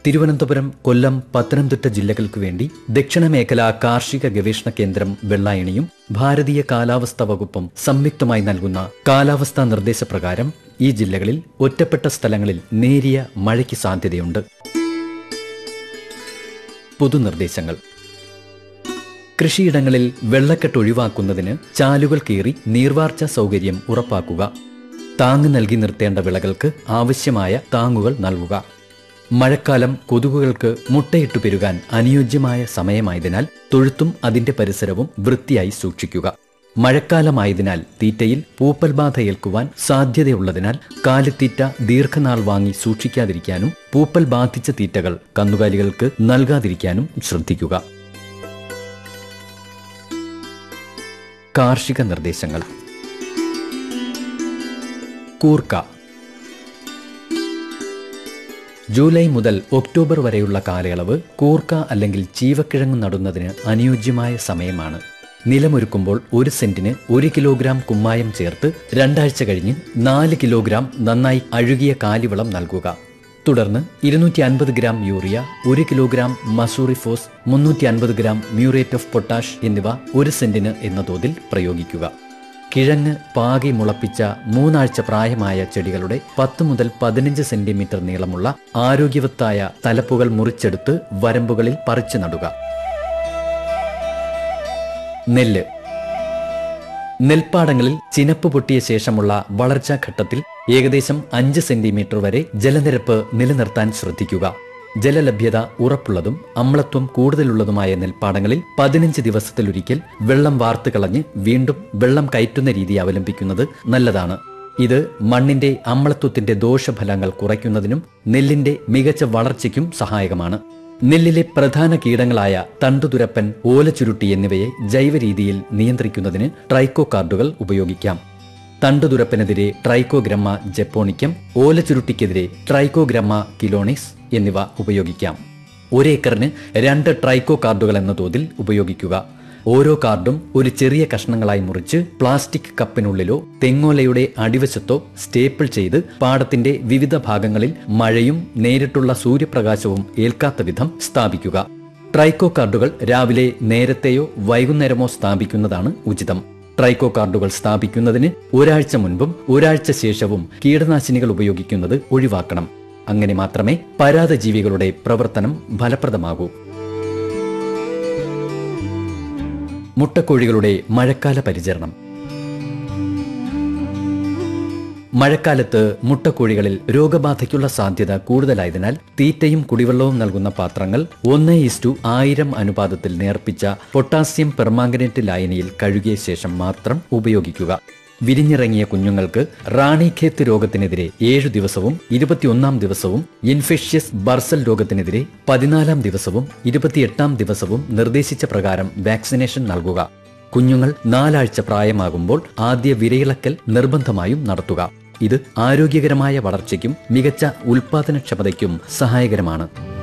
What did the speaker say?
തിരുവനന്തപുരം കൊല്ലം പത്തനംതിട്ട ജില്ലകൾക്ക് വേണ്ടി ദക്ഷിണ മേഖല കാർഷിക ഗവേഷണ കേന്ദ്രം വെള്ളായണിയും ഭാരതീയ കാലാവസ്ഥാ വകുപ്പും സംയുക്തമായി നൽകുന്ന കാലാവസ്ഥാ നിർദ്ദേശപ്രകാരം ഈ ജില്ലകളിൽ ഒറ്റപ്പെട്ട സ്ഥലങ്ങളിൽ നേരിയ മഴയ്ക്ക് സാധ്യതയുണ്ട് പൊതുനിർദ്ദേശങ്ങൾ കൃഷിയിടങ്ങളിൽ വെള്ളക്കെട്ട് ഒഴിവാക്കുന്നതിന് ചാലുകൾ കീറി നീർവാർച്ച സൗകര്യം ഉറപ്പാക്കുക താങ്ങ് നൽകി നിർത്തേണ്ട വിളകൾക്ക് ആവശ്യമായ താങ്ങുകൾ നൽകുക മഴക്കാലം കൊതുകുകൾക്ക് മുട്ടയിട്ടു പെരുകാൻ അനുയോജ്യമായ സമയമായതിനാൽ തൊഴുത്തും അതിന്റെ പരിസരവും വൃത്തിയായി സൂക്ഷിക്കുക മഴക്കാലമായതിനാൽ തീറ്റയിൽ പൂപ്പൽ ബാധ ഏൽക്കുവാൻ സാധ്യതയുള്ളതിനാൽ കാലിത്തീറ്റ ദീർഘനാൾ വാങ്ങി സൂക്ഷിക്കാതിരിക്കാനും പൂപ്പൽ ബാധിച്ച തീറ്റകൾ കന്നുകാലികൾക്ക് നൽകാതിരിക്കാനും ശ്രദ്ധിക്കുക കാർഷിക നിർദ്ദേശങ്ങൾ കൂർക്ക ജൂലൈ മുതൽ ഒക്ടോബർ വരെയുള്ള കാലയളവ് കൂർക്ക അല്ലെങ്കിൽ ചീവക്കിഴങ്ങ് നടുന്നതിന് അനുയോജ്യമായ സമയമാണ് നിലമൊരുക്കുമ്പോൾ ഒരു സെന്റിന് ഒരു കിലോഗ്രാം കുമ്മായം ചേർത്ത് രണ്ടാഴ്ച കഴിഞ്ഞ് നാല് കിലോഗ്രാം നന്നായി അഴുകിയ കാലിവളം നൽകുക തുടർന്ന് ഇരുന്നൂറ്റി അൻപത് ഗ്രാം യൂറിയ ഒരു കിലോഗ്രാം മസൂറിഫോസ് മുന്നൂറ്റി അൻപത് ഗ്രാം മ്യൂറേറ്റ് ഓഫ് പൊട്ടാഷ് എന്നിവ ഒരു സെന്റിന് എന്ന തോതിൽ പ്രയോഗിക്കുക കിഴങ്ങ് പാകി മുളപ്പിച്ച മൂന്നാഴ്ച പ്രായമായ ചെടികളുടെ പത്ത് മുതൽ പതിനഞ്ച് സെന്റിമീറ്റർ നീളമുള്ള ആരോഗ്യവത്തായ തലപ്പുകൾ മുറിച്ചെടുത്ത് വരമ്പുകളിൽ പറിച്ചു നടുക നെല്ല് നെൽപ്പാടങ്ങളിൽ ചിനപ്പ് പൊട്ടിയ ശേഷമുള്ള വളർച്ചാ ഘട്ടത്തിൽ ഏകദേശം അഞ്ച് സെന്റിമീറ്റർ വരെ ജലനിരപ്പ് നിലനിർത്താൻ ശ്രദ്ധിക്കുക ജലലഭ്യത ഉറപ്പുള്ളതും അമ്ലത്വം കൂടുതലുള്ളതുമായ നെൽപ്പാടങ്ങളിൽ പതിനഞ്ച് ദിവസത്തിലൊരിക്കൽ വെള്ളം വാർത്ത് കളഞ്ഞ് വീണ്ടും വെള്ളം കയറ്റുന്ന രീതി അവലംബിക്കുന്നത് നല്ലതാണ് ഇത് മണ്ണിന്റെ അമ്ലത്വത്തിന്റെ ദോഷഫലങ്ങൾ കുറയ്ക്കുന്നതിനും നെല്ലിന്റെ മികച്ച വളർച്ചയ്ക്കും സഹായകമാണ് നെല്ലിലെ പ്രധാന കീടങ്ങളായ തണ്ടുതുരപ്പൻ ഓലച്ചുരുട്ടി എന്നിവയെ ജൈവരീതിയിൽ നിയന്ത്രിക്കുന്നതിന് ട്രൈക്കോ കാർഡുകൾ ഉപയോഗിക്കാം തണ്ടുതുരപ്പനെതിരെ ട്രൈക്കോഗ്രമ്മ ജപ്പോണിക്കം ഓലച്ചുരുട്ടിക്കെതിരെ ട്രൈക്കോഗ്രമ്മ കിലോണിസ് എന്നിവ ഉപയോഗിക്കാം ഒരേക്കറിന് രണ്ട് ട്രൈക്കോ കാർഡുകൾ എന്ന തോതിൽ ഉപയോഗിക്കുക ഓരോ കാർഡും ഒരു ചെറിയ കഷ്ണങ്ങളായി മുറിച്ച് പ്ലാസ്റ്റിക് കപ്പിനുള്ളിലോ തെങ്ങോലയുടെ അടിവശത്തോ സ്റ്റേപ്പിൾ ചെയ്ത് പാടത്തിന്റെ വിവിധ ഭാഗങ്ങളിൽ മഴയും നേരിട്ടുള്ള സൂര്യപ്രകാശവും ഏൽക്കാത്ത വിധം സ്ഥാപിക്കുക ട്രൈക്കോ കാർഡുകൾ രാവിലെ നേരത്തെയോ വൈകുന്നേരമോ സ്ഥാപിക്കുന്നതാണ് ഉചിതം ട്രൈക്കോ കാർഡുകൾ സ്ഥാപിക്കുന്നതിന് ഒരാഴ്ച മുൻപും ഒരാഴ്ച ശേഷവും കീടനാശിനികൾ ഉപയോഗിക്കുന്നത് ഒഴിവാക്കണം അങ്ങനെ മാത്രമേ പരാതജീവികളുടെ പ്രവർത്തനം ഫലപ്രദമാകൂ മുട്ടക്കോഴികളുടെ മഴക്കാല പരിചരണം മഴക്കാലത്ത് മുട്ടക്കോഴികളിൽ രോഗബാധയ്ക്കുള്ള സാധ്യത കൂടുതലായതിനാൽ തീറ്റയും കുടിവെള്ളവും നൽകുന്ന പാത്രങ്ങൾ ഒന്ന് ഇസ്റ്റു ആയിരം അനുപാതത്തിൽ നേർപ്പിച്ച പൊട്ടാസ്യം പെർമാംഗനേറ്റ് ലായനിയിൽ കഴുകിയ ശേഷം മാത്രം ഉപയോഗിക്കുക വിരിഞ്ഞിറങ്ങിയ കുഞ്ഞുങ്ങൾക്ക് റാണിഖേത്ത് രോഗത്തിനെതിരെ ഏഴു ദിവസവും ഇരുപത്തിയൊന്നാം ദിവസവും ഇൻഫെഷ്യസ് ബർസൽ രോഗത്തിനെതിരെ പതിനാലാം ദിവസവും ഇരുപത്തിയെട്ടാം ദിവസവും നിർദ്ദേശിച്ച പ്രകാരം വാക്സിനേഷൻ നൽകുക കുഞ്ഞുങ്ങൾ നാലാഴ്ച പ്രായമാകുമ്പോൾ ആദ്യ വിരയിളക്കൽ നിർബന്ധമായും നടത്തുക ഇത് ആരോഗ്യകരമായ വളർച്ചയ്ക്കും മികച്ച ഉൽപാദനക്ഷമതയ്ക്കും സഹായകരമാണ്